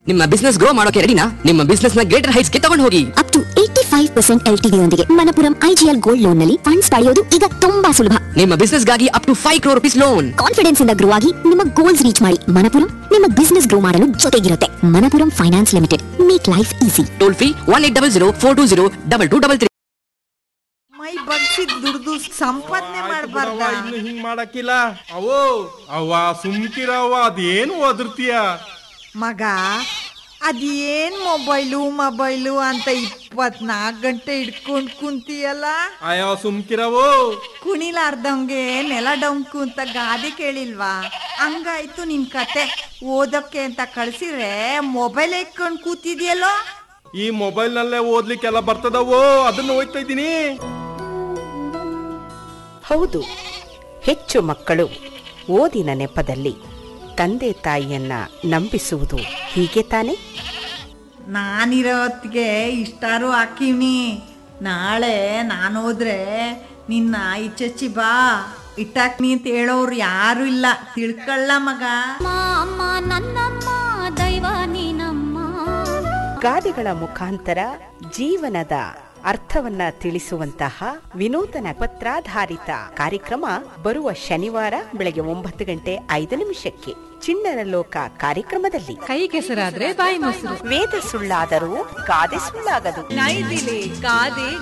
ನಿಮ್ಮ business grow ಮಾಡೋಕೆ ರೆಡಿನಾ ನಿಮ್ಮ ಬಿಸ್ನೆಸ್ ನ ಗ್ರೇಟರ್ ಹೈಟ್ಸ್ ಗೆ ತಗೊಂಡು ಹೋಗಿ up to eighty five percent L T ಯೊಂದಿಗೆ ಮಣಪುರಂ ಐಜಿಎಲ್ ಗೋಲ್ಡ್ ಲೋನ್ ನಲ್ಲಿ ಫಂಡ್ಸ್ ಪಡೆಯೋದು ಈಗ ತುಂಬಾ ಸುಲಭ ನಿಮ್ಮ ಬಿಸ್ನೆಸ್ ಗಾಗಿ up to five crore rupees loan confidence ಇಂದ ಗ್ರೋ ಆಗಿ ನಿಮ್ಮ ಗೋಲ್ಸ್ ರೀಚ್ ಮಾಡಿ ಮಣಪುರಂ ನಿಮ್ಮ ಬಿಸ್ನೆಸ್ ಗ್ರೋ ಮಾಡಲು ಜೊತೆಗಿರುತ್ತೆ Manappuram finance limited make life easy toll free one eight double zero four two zero double two double three ಮೈ ಬಗ್ಸಿದ್ ದುಡ್ದು ಸಂಪಾದನೆ ಮಾಡಬಾರ್ದ ಇನ್ನು ಹಿಂಗ್ ಮಾಡಕ್ಕಿಲ್ಲ ಅವೋ ಅವ್ವ ಸುಮ್ಕಿರವ್ವ ಅದೇನು ಒದರ್ತೀಯ ಮಗ ಅದೇನ್ ಮೊಬೈಲು ಮೊಬೈಲು ಅಂತ ಇಪ್ಪತ್ನಾಲ್ಕು ಗಂಟೆ ಹಿಡ್ಕೊಂಡ್ ಕುಂತಿಯಲ್ಲ ಅಯ್ಯೋ ಸುಮ್ಕಿರವೋ ಕುಣಿಲಾರ್ದಂಗೆ ನೆಲ ಡೊಂಕು ಅಂತ ಗಾದೆ ಕೇಳಿಲ್ವಾ ಹಂಗಾಯ್ತು ನಿನ್ ಕತೆ ಓದಕ್ಕೆ ಅಂತ ಕಳ್ಸಿದ್ರೆ ಮೊಬೈಲ್ ಇಟ್ಕೊಂಡ್ ಕೂತಿದ್ಯಲ್ಲೋ ಈ ಮೊಬೈಲ್ ನಲ್ಲೇ ಓದ್ಲಿಕ್ಕೆಲ್ಲ ಬರ್ತದವೋ ಅದನ್ನ ಓದ್ತಾ ಇದ್ದೀನಿ ಹೌದು ಹೆಚ್ಚು ಮಕ್ಕಳು ಓದಿನ ನೆಪದಲ್ಲಿ ತಂದೆ ತಾಯಿಯನ್ನ ನಂಬಿಸುವುದು ಹೀಗೆ ತಾನೆ ನಾನಿರೋ ಹೊತ್ತಿಗೆ ಇಷ್ಟಾರು ಹಾಕಿವ್ನಿ ನಾಳೆ ನಾನು ಹೋದ್ರೆ ನಿನ್ನ ಇಚ್ಚಚ್ಚಿ ಬಾ ಇಟ್ಟಾಕ್ನಿ ಅಂತ ಹೇಳೋರು ಯಾರು ಇಲ್ಲ ತಿಳ್ಕೊಳ್ಳ ಮಗ ಅಮ್ಮ ನನ್ನಮ್ಮ ದೈವ ನೀನಮ್ಮ ಗಾದೆಗಳ ಮುಖಾಂತರ ಜೀವನದ ಅರ್ಥವನ್ನ ತಿಳಿಸುವಂತಹ ವಿನೂತನ ಪತ್ರಾಧಾರಿತ ಕಾರ್ಯಕ್ರಮ ಬರುವ ಶನಿವಾರ ಬೆಳಗ್ಗೆ ಒಂಬತ್ತು ಗಂಟೆ ಐದು ನಿಮಿಷಕ್ಕೆ ಚಿಣ್ಣರ ಲೋಕ ಕಾರ್ಯಕ್ರಮದಲ್ಲಿ ಕೈ ಕೆಸರಾದ್ರೆ ಬಾಯಿ ಮೊಸರು ವೇದ ಸುಳ್ಳಾದರೂ ಗಾದೆ ಸುಳ್ಳಾಗದು ನೈದಿಲೆ ಗಾದೆ